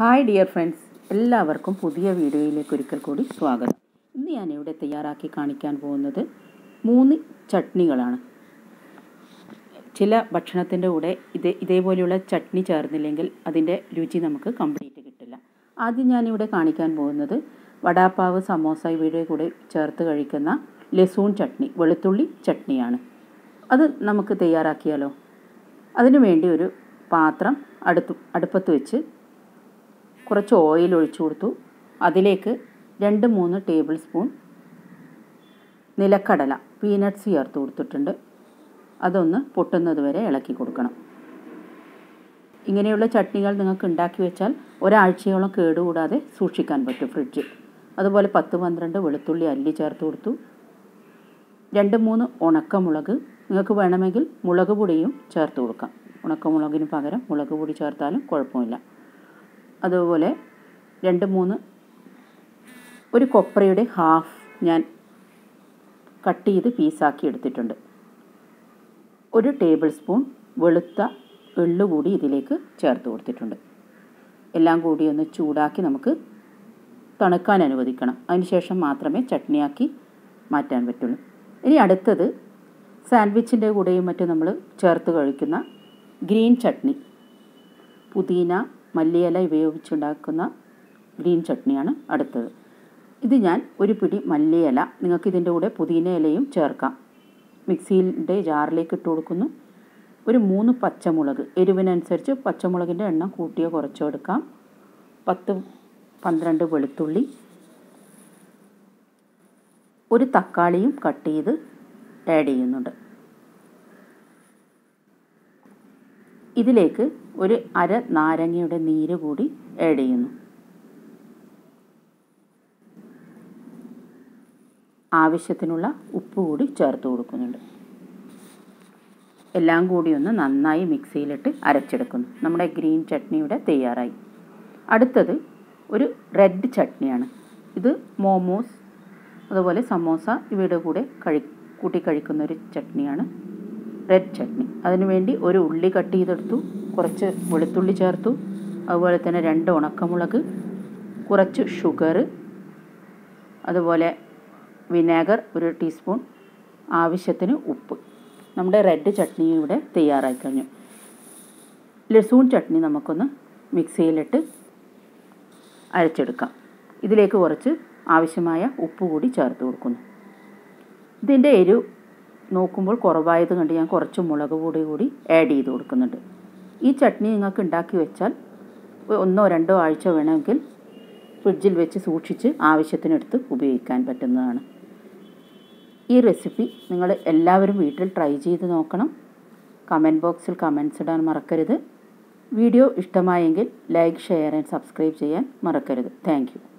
hi dear friends എല്ലാവർക്കും പുതിയ വീഡിയോയിലേക്ക് ഒരിക്കൽ കൂടി സ്വാഗതം ഇന്ന് ഞാൻ ഇവിടെ തയ്യാറാക്കി കാണിക്കാൻ പോകുന്നത് മൂന്ന് ചട്നികളാണ് ചില ഭക്ഷണത്തിൻ്റെ കൂടെ ഇത് ഇതേപോലെയുള്ള ചട്നി ചേർന്നില്ലെങ്കിൽ അതിൻ്റെ രുചി നമുക്ക് കംപ്ലീറ്റ് കിട്ടില്ല ആദ്യം ഞാനിവിടെ കാണിക്കാൻ പോകുന്നത് വടാപ്പാവ് സമോസ ഇവയുടെ കൂടെ ചേർത്ത് കഴിക്കുന്ന ലസൂൺ ചട്നി വെളുത്തുള്ളി ചട്നിയാണ് അത് നമുക്ക് തയ്യാറാക്കിയാലോ അതിനു വേണ്ടി ഒരു പാത്രം അടുത്ത് അടുപ്പത്ത് വെച്ച് കുറച്ച് ഓയിൽ ഒഴിച്ചു കൊടുത്തു അതിലേക്ക് രണ്ട് മൂന്ന് ടേബിൾ സ്പൂൺ നിലക്കടല പീനട്ട്സ് ചേർത്ത് കൊടുത്തിട്ടുണ്ട് അതൊന്ന് പൊട്ടുന്നത് വരെ ഇളക്കി കൊടുക്കണം ഇങ്ങനെയുള്ള ചട്നികൾ നിങ്ങൾക്ക് ഉണ്ടാക്കി വെച്ചാൽ ഒരാഴ്ചയോളം കേടുകൂടാതെ സൂക്ഷിക്കാൻ പറ്റും ഫ്രിഡ്ജിൽ അതുപോലെ പത്ത് പന്ത്രണ്ട് വെളുത്തുള്ളി അല്ലി ചേർത്ത് കൊടുത്തു രണ്ട് മൂന്ന് ഉണക്കമുളക് നിങ്ങൾക്ക് വേണമെങ്കിൽ മുളക് പൊടിയും ചേർത്ത് കൊടുക്കാം ഉണക്കമുളകിന് പകരം മുളക് പൊടി ചേർത്താലും കുഴപ്പമില്ല അതുപോലെ രണ്ട് മൂന്ന് ഒരു കൊപ്രയുടെ ഹാഫ് ഞാൻ കട്ട് ചെയ്ത് പീസാക്കി എടുത്തിട്ടുണ്ട് ഒരു ടേബിൾ സ്പൂൺ വെളുത്ത എള്ളു കൂടി ഇതിലേക്ക് ചേർത്ത് കൊടുത്തിട്ടുണ്ട് എല്ലാം കൂടി ഒന്ന് ചൂടാക്കി നമുക്ക് തണുക്കാൻ അനുവദിക്കണം അതിനുശേഷം മാത്രമേ ചട്നിയാക്കി മാറ്റാൻ പറ്റുള്ളൂ ഇനി അടുത്തത് സാൻഡ്വിച്ചിൻ്റെ കൂടെയും മറ്റും നമ്മൾ ചേർത്ത് കഴിക്കുന്ന ഗ്രീൻ ചട്നി പുതിന മല്ലിയില ഉപയോഗിച്ചുണ്ടാക്കുന്ന ഗ്രീൻ ചട്നിയാണ് അടുത്തത് ഇത് ഞാൻ ഒരു പിടി മല്ലിയില നിങ്ങൾക്ക് ഇതിൻ്റെ കൂടെ പുതിന ഇലയും ചേർക്കാം മിക്സിയിൻ്റെ ജാറിലേക്ക് ഇട്ട് കൊടുക്കുന്നു ഒരു മൂന്ന് പച്ചമുളക് എരിവിനനുസരിച്ച് പച്ചമുളകിൻ്റെ എണ്ണം കൂട്ടിയോ കുറച്ചോ എടുക്കാം പത്ത് പന്ത്രണ്ട് വെളുത്തുള്ളി ഒരു തക്കാളിയും കട്ട് ചെയ്ത് ആഡ് ചെയ്യുന്നുണ്ട് ഇതിലേക്ക് ഒരു അര നാരങ്ങയുടെ നീര് കൂടി ആഡ് ചെയ്യുന്നു ആവശ്യത്തിനുള്ള ഉപ്പ് കൂടി ചേർത്ത് കൊടുക്കുന്നുണ്ട് എല്ലാം കൂടി ഒന്ന് നന്നായി മിക്സിയിലിട്ട് അരച്ചെടുക്കുന്നു നമ്മുടെ ഗ്രീൻ ചട്നിയുടെ തയ്യാറായി അടുത്തത് ഒരു റെഡ് ചട്നിയാണ് ഇത് മോമോസ് അതുപോലെ സമോസ ഇവയുടെ കൂടെ കഴി കൂട്ടി കഴിക്കുന്ന ഒരു ചട്നിയാണ് റെഡ് ചട്നി അതിനുവേണ്ടി ഒരു ഉള്ളി കട്ട് ചെയ്തെടുത്തു കുറച്ച് വെളുത്തുള്ളി ചേർത്തു അതുപോലെ തന്നെ രണ്ട് ഉണക്കമുളക് കുറച്ച് ഷുഗർ അതുപോലെ വിനാഗർ ഒരു ടീസ്പൂൺ ആവശ്യത്തിന് ഉപ്പ് നമ്മുടെ റെഡ് ചട്നി ഇവിടെ തയ്യാറായി കഴിഞ്ഞു ലസൂൺ ചട്നി നമുക്കൊന്ന് മിക്സിയിലിട്ട് അരച്ചെടുക്കാം ഇതിലേക്ക് കുറച്ച് ആവശ്യമായ ഉപ്പ് കൂടി ചേർത്ത് കൊടുക്കുന്നു ഇതിൻ്റെ എരിവ് നോക്കുമ്പോൾ കുറവായത് കണ്ട് ഞാൻ കുറച്ച് മുളക് പൊടി കൂടി ആഡ് ചെയ്ത് കൊടുക്കുന്നുണ്ട് ഈ ചട്നി നിങ്ങൾക്ക് ഉണ്ടാക്കി വെച്ചാൽ ഒന്നോ രണ്ടോ ആഴ്ച വേണമെങ്കിൽ ഫ്രിഡ്ജിൽ വെച്ച് സൂക്ഷിച്ച് ആവശ്യത്തിനെടുത്ത് ഉപയോഗിക്കാൻ പറ്റുന്നതാണ് ഈ റെസിപ്പി നിങ്ങൾ എല്ലാവരും വീട്ടിൽ ട്രൈ ചെയ്ത് നോക്കണം കമൻറ്റ് ബോക്സിൽ കമൻറ്റ്സ് ഇടാൻ മറക്കരുത് വീഡിയോ ഇഷ്ടമായെങ്കിൽ ലൈക്ക് ഷെയർ ആൻഡ് സബ്സ്ക്രൈബ് ചെയ്യാൻ മറക്കരുത് താങ്ക്